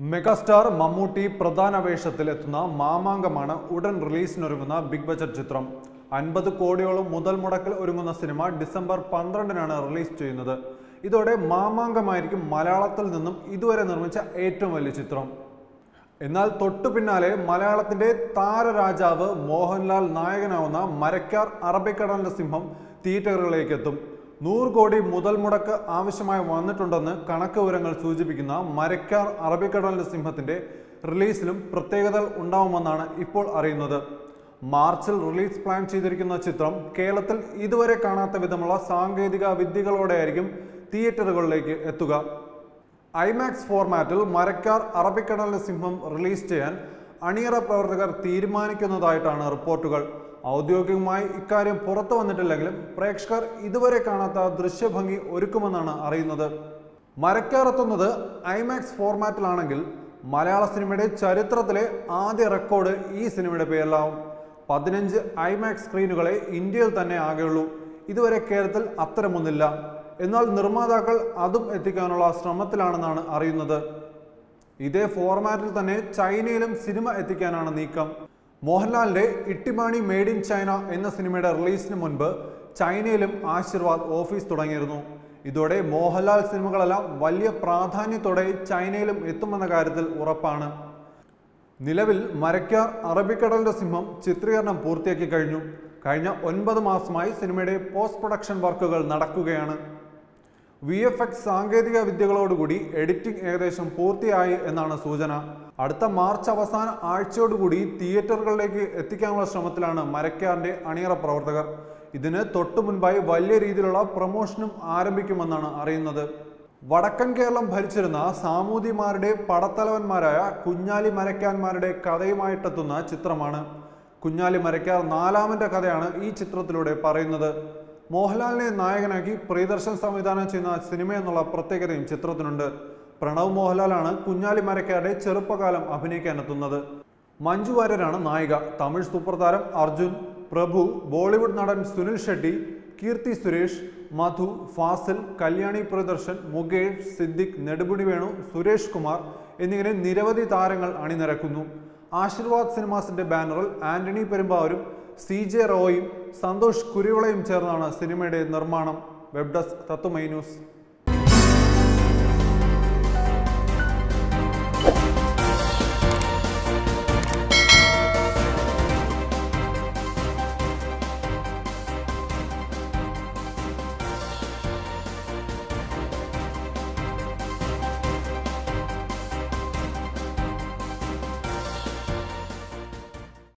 megastar Mammootty പ്രധാന വേഷത്തിലെത്തുന്ന മാമാങ്കമാണ് ഉടൻ റിലീസിനൊരുങ്ങുന്ന big budget ചിത്രം അൻപത് കോടിയോളം മുതൽ മുടക്കിൽ ഒരുങ്ങുന്ന സിനിമ ഡിസംബർ പന്ത്രണ്ടിനാണ് റിലീസ് ചെയ്യുന്നത് ഇതോടെ മാമാങ്കമായിരിക്കും മലയാളത്തിൽ നിന്നും ഇതുവരെ നിർമ്മിച്ച ഏറ്റവും വലിയ ചിത്രം എന്നാൽ തൊട്ടു പിന്നാലെ മലയാളത്തിന്റെ താരരാജാവ് മോഹൻലാൽ നായകനാവുന്ന മരക്കാർ അറബിക്കടലിന്റെ സിംഹം തിയേറ്ററുകളിലേക്ക് എത്തും നൂറ് കോടി മുതൽ മുടക്ക് ആവശ്യമായി വന്നിട്ടുണ്ടെന്ന് കണക്ക് വിവരങ്ങൾ സൂചിപ്പിക്കുന്ന മരക്കാർ അറബിക്കടലിന്റെ സിംഹത്തിന്റെ റിലീസിലും പ്രത്യേകതകൾ ഉണ്ടാവുമെന്നാണ് ഇപ്പോൾ അറിയുന്നത് മാർച്ചിൽ റിലീസ് പ്ലാൻ ചെയ്തിരിക്കുന്ന ചിത്രം കേരളത്തിൽ ഇതുവരെ കാണാത്ത വിധമുള്ള സാങ്കേതിക വിദ്യകളോടെയായിരിക്കും തിയേറ്ററുകളിലേക്ക് എത്തുക ഐമാക്സ് ഫോർമാറ്റിൽ മരക്കാർ അറബിക്കടലിന്റെ സിംഹം റിലീസ് ചെയ്യാൻ അണിയറ പ്രവർത്തകർ തീരുമാനിക്കുന്നതായിട്ടാണ് റിപ്പോർട്ടുകൾ ഔദ്യോഗികമായി ഇക്കാര്യം പുറത്തു വന്നിട്ടില്ലെങ്കിലും പ്രേക്ഷകർ ഇതുവരെ കാണാത്ത ദൃശ്യഭംഗി ഒരുക്കുമെന്നാണ് അറിയുന്നത് മരക്കാർ എത്തുന്നത് ഐമാക്സ് ഫോർമാറ്റിലാണെങ്കിൽ മലയാള സിനിമയുടെ ചരിത്രത്തിലെ ആദ്യ റെക്കോർഡ് ഈ സിനിമയുടെ പേരിലാവും പതിനഞ്ച് ഐമാക്സ് സ്ക്രീനുകളെ ഇന്ത്യയിൽ തന്നെ ആകെയുള്ളൂ ഇതുവരെ കേരളത്തിൽ അത്തരമൊന്നില്ല എന്നാൽ നിർമ്മാതാക്കൾ അതും എത്തിക്കാനുള്ള ശ്രമത്തിലാണെന്നാണ് അറിയുന്നത് ഇതേ ഫോർമാറ്റിൽ തന്നെ ചൈനയിലും സിനിമ എത്തിക്കാനാണ് നീക്കം മോഹൻലാലിന്റെ ഇട്ടിമാണി മെയ്ഡ് ഇൻ ചൈന എന്ന സിനിമയുടെ റിലീസിന് മുൻപ് ചൈനയിലും ആശീർവാദ് ഓഫീസ് തുടങ്ങിയിരുന്നു ഇതോടെ മോഹൻലാൽ സിനിമകളെല്ലാം വലിയ പ്രാധാന്യത്തോടെ ചൈനയിലും എത്തുമെന്ന കാര്യത്തിൽ ഉറപ്പാണ് നിലവിൽ മരക്കാർ അറബിക്കടലിന്റെ സിംഹം ചിത്രീകരണം പൂർത്തിയാക്കി കഴിഞ്ഞു കഴിഞ്ഞ ഒൻപത് മാസമായി സിനിമയുടെ പോസ്റ്റ് പ്രൊഡക്ഷൻ വർക്കുകൾ നടക്കുകയാണ് വി എഫ് എക്സ് സാങ്കേതിക വിദ്യകളോടുകൂടി എഡിറ്റിംഗ് ഏകദേശം പൂർത്തിയായി എന്നാണ് സൂചന അടുത്ത മാർച്ച് അവസാന ആഴ്ചയോടുകൂടി തിയേറ്ററുകളിലേക്ക് എത്തിക്കാനുള്ള ശ്രമത്തിലാണ് മരക്കാറിന്റെ അണിയറ പ്രവർത്തകർ ഇതിന് തൊട്ടു മുൻപായി വലിയ രീതിയിലുള്ള പ്രൊമോഷനും ആരംഭിക്കുമെന്നാണ് അറിയുന്നത് വടക്കൻ കേരളം ഭരിച്ചിരുന്ന സാമൂതിമാരുടെ പടത്തലവന്മാരായ കുഞ്ഞാലി മരക്കാന്മാരുടെ കഥയുമായിട്ടെത്തുന്ന ചിത്രമാണ് കുഞ്ഞാലി മരക്കാർ നാലാമന്റെ കഥയാണ് ഈ ചിത്രത്തിലൂടെ പറയുന്നത് മോഹൻലാലിനെ നായകനാക്കി പ്രിയദർശൻ സംവിധാനം ചെയ്യുന്ന സിനിമ എന്നുള്ള പ്രത്യേകതയും ചിത്രത്തിനുണ്ട് പ്രണവ് മോഹൻലാലാണ് കുഞ്ഞാലി മരക്കാരുടെ ചെറുപ്പകാലം അഭിനയിക്കാനെത്തുന്നത് മഞ്ജു വാര്യരാണ് നായിക തമിഴ് സൂപ്പർ താരം അർജുൻ പ്രഭു ബോളിവുഡ് നടൻ സുനിൽ ഷെട്ടി കീർത്തി സുരേഷ് മധു ഫാസിൽ കല്യാണി പ്രിയദർശൻ മുകേഷ് സിദ്ദിഖ് നെടുമുടി വേണു സുരേഷ് കുമാർ എന്നിങ്ങനെ നിരവധി താരങ്ങൾ അണിനിരക്കുന്നു ആശീർവാദ് സിനിമാസിന്റെ ബാനറിൽ ആന്റണി പെരുമ്പാവൂരും സി ജെ റോയും സന്തോഷ് കുരുവിളയും ചേർന്നാണ് സിനിമയുടെ നിർമ്മാണം വെബ് ഡെസ്ക് തത്തുമൈ ന്യൂസ്